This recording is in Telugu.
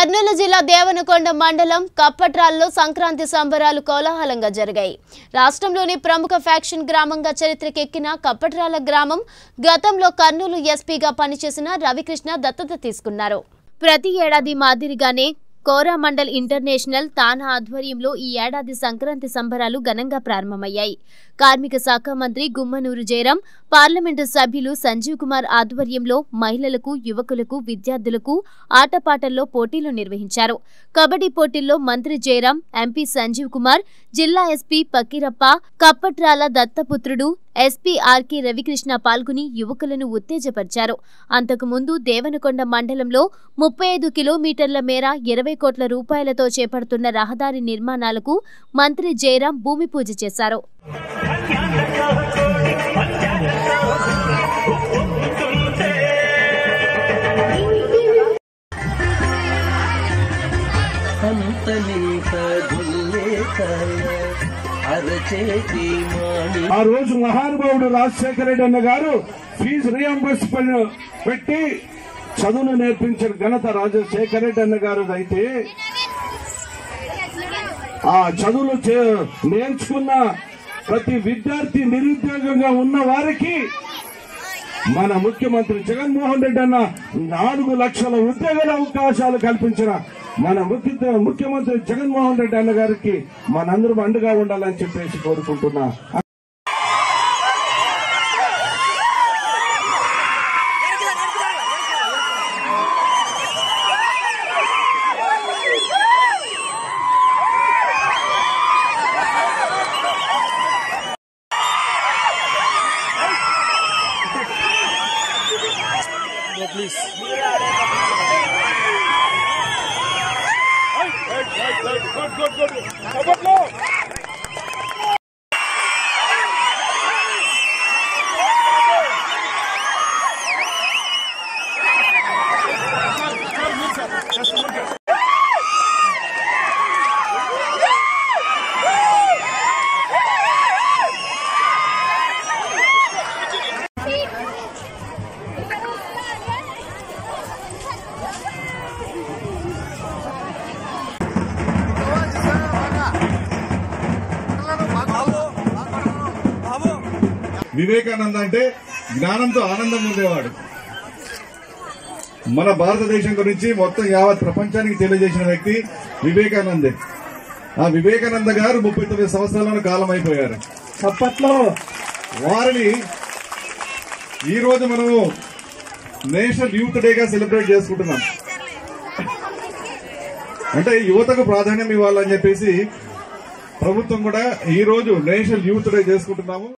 కర్నూలు జిల్లా దేవనకొండ మండలం కప్పట్రాల్లో సంక్రాంతి సంబరాలు కోలాహలంగా జరిగాయి రాష్ట్రంలోని ప్రముఖ ఫ్యాక్షన్ గ్రామంగా చరిత్రకెక్కిన కప్పట్రాల గ్రామం గతంలో కర్నూలు ఎస్పీగా పనిచేసిన రవికృష్ణ దత్తత తీసుకున్నారు ప్రతి ఏడాది మాదిరిగానే కోరామండల్ ఇంటర్నేషనల్ తానా ఆధ్వర్యంలో ఈ ఏడాది సంక్రాంతి సంబరాలు ఘనంగా ప్రారంభమయ్యాయి కార్మిక శాఖ మంత్రి గుమ్మనూరు జయరాం పార్లమెంటు సభ్యులు సంజీవ్ కుమార్ ఆధ్వర్యంలో మహిళలకు యువకులకు విద్యార్థులకు ఆటపాటల్లో పోటీలు నిర్వహించారు కబడ్డీ పోటీల్లో మంత్రి జయరాం ఎంపీ సంజీవ్ కుమార్ జిల్లా ఎస్పీ పకీరప్ప కప్పట్రాల దత్తపుత్రుడు ఎస్పీ ఆర్కే రవికృష్ణ పాల్గొని యువకులను ఉత్తేజపరిచారు అంతకుముందు దేవనకొండ మండలంలో ముప్పై ఐదు కిలోమీటర్ల మేర ఇరవై కోట్ల రూపాయలతో చేపడుతున్న రహదారి నిర్మాణాలకు మంత్రి జయరాం భూమి పూజ చేశారు అంతలేక దుల్లేక అరచేతి మాణి ఆ రోజు మహానుభావుడు రాజశేఖర రెడ్డి అన్న గారు ఫీజు రియంబర్స్ పెట్టి చదువును నేర్పించిన ఘనత రాజశేఖర రెడ్డి అన్న గారు అయితే ఆ చదువులు చే- నేర్చుకున్న ప్రతి విద్యార్థి నిరుద్యోగంగా ఉన్న వారికి మన ముఖ్యమంత్రి జగన్మోహన్ రెడ్డి అన్న నాలుగు లక్షల ఉద్యోగాల అవకాశాలు కల్పించిన మన ముఖ్య ముఖ్యమంత్రి జగన్మోహన్ రెడ్డి అన్న గారికి మనందరం అండగా ఉండాలని చెప్పేసి కోరుకుంటున్నా వివేకానంద అంటే జ్ఞానంతో ఆనందం ఉండేవాడు మన భారతదేశం గురించి మొత్తం యావత్ ప్రపంచానికి తెలియజేసిన వ్యక్తి వివేకానందే ఆ వివేకానంద గారు ముప్పై తొమ్మిది సంవత్సరాలను కాలం అయిపోయారు అప్పట్లో వారిని ఈ రోజు మనము నేషనల్ యూత్ డేగా సెలబ్రేట్ చేసుకుంటున్నాం అంటే యువతకు ప్రాధాన్యం ఇవ్వాలని చెప్పేసి ప్రభుత్వం కూడా ఈ రోజు నేషనల్ యూత్ డే చేసుకుంటున్నాము